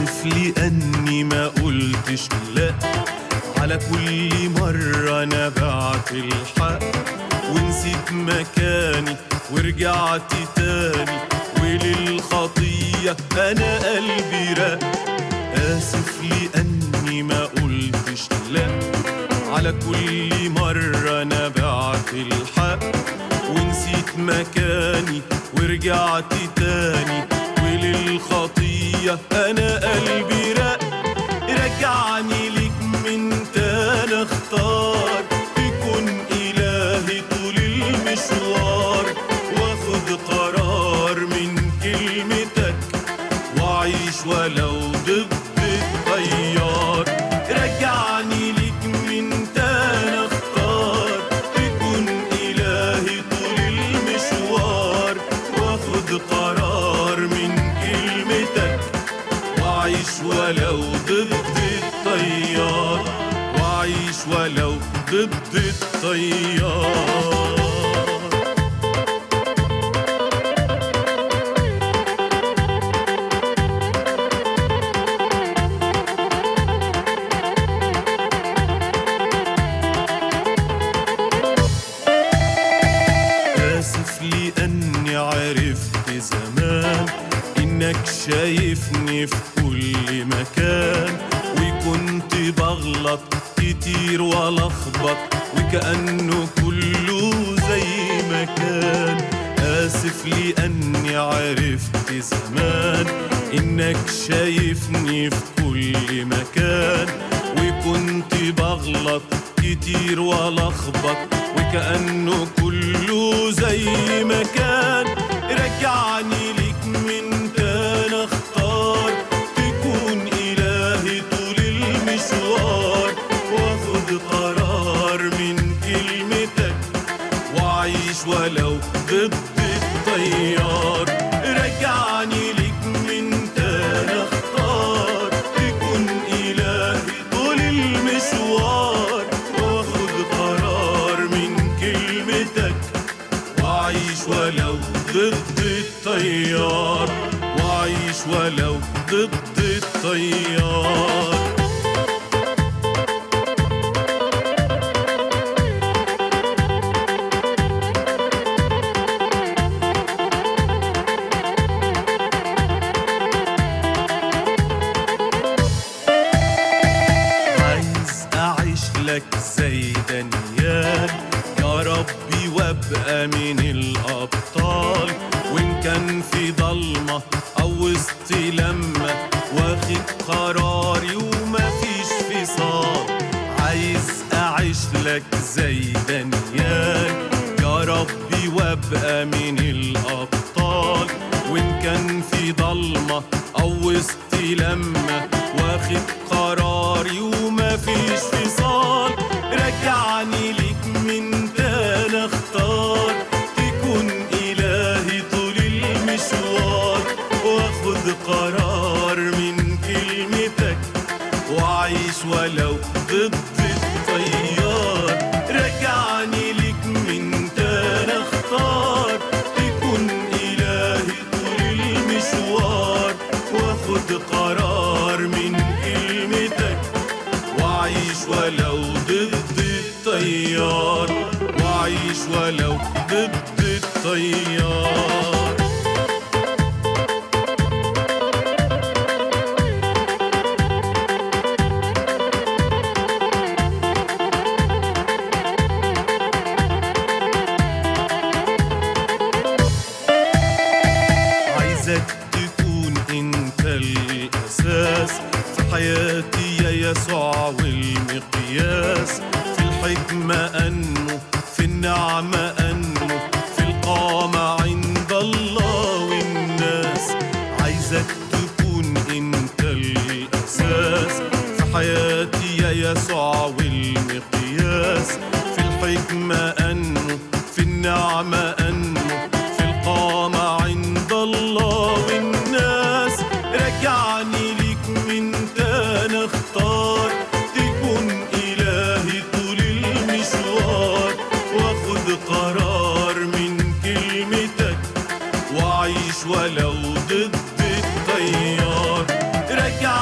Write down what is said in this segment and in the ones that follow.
آسف لأني ما قلتش لا على كل مرة أنا بعت الحق ونسيت مكاني ورجعت تاني وللخطية أنا قلبي رق آسف لأني ما قلتش لا على كل مرة أنا بعت الحق ونسيت مكاني ورجعت تاني وللخطية أنا قلبي رق رجعني ليك من تاني اختار تكون إلهي طول المشوار واخد قرار من كلمتك وأعيش ولو ضد التيار رجعني ليك من تاني اختار تكون إلهي طول المشوار واخد قرار من كلمتك وأعيش ولو ضد التيار وأعيش ولو ضد التيار آسف لأني عرفت زمان إنك شايفني في كل مكان وكنت بغلط كتير ولخبط وكأنه كله زي ما كان آسف لأني عرفت زمان إنك شايفني في كل مكان وكنت بغلط كتير ولخبط وكأنه كله زي ما كان رجعني ليك من تاني اختار تكون إلهي طول المشوار واخد قرار من كلمتك وأعيش ولو ضد التيار رجعني ليك من تاني اختار تكون إلهي طول المشوار واخد قرار من كلمتك وأعيش ولو ضد التيار وأعيش ولو ضد التيار عايز أعيش لك زي دانيال يا ربي وابقى من الأبطال وإن كان في ضلمة أو وسط لمة واخد قراري وما فيش فصال عايز أعيش لك زي دانيال يا ربي وابقى من الأبطال وإن كان في ضلمة أو وسط لمة واخد قراري وما فيش فصال رجعني ليك من تاني اختار تكون إلهي طول المشوار واخد قرار من كلمتك وأعيش ولو ضد التيار رجعني ليك من تاني اختار تكون إلهي طول المشوار واخد قرار من كلمتك وأعيش ولو ضد التيار وأعيش ولو ضد التيار عايزك تكون انت الاساس في حياتي يا يسوع والمقياس في الحكمة انمو في النعمة انمو في القامة عند الله والناس عايزك تكون انت الاساس في حياتي يا يسوع والمقياس في الحكمة انمو في النعمة انمو في القامة عند الله والناس رجعني ليك من تاني اختار تكون إلهي طول المشوار واخد قرار من كلمتك وأعيش ولو ضد التيار رجعني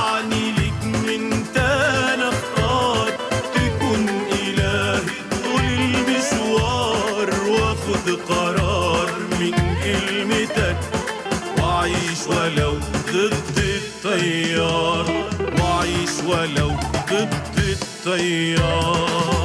وأعيش ولو ضد التيار وأعيش ولو ضد التيار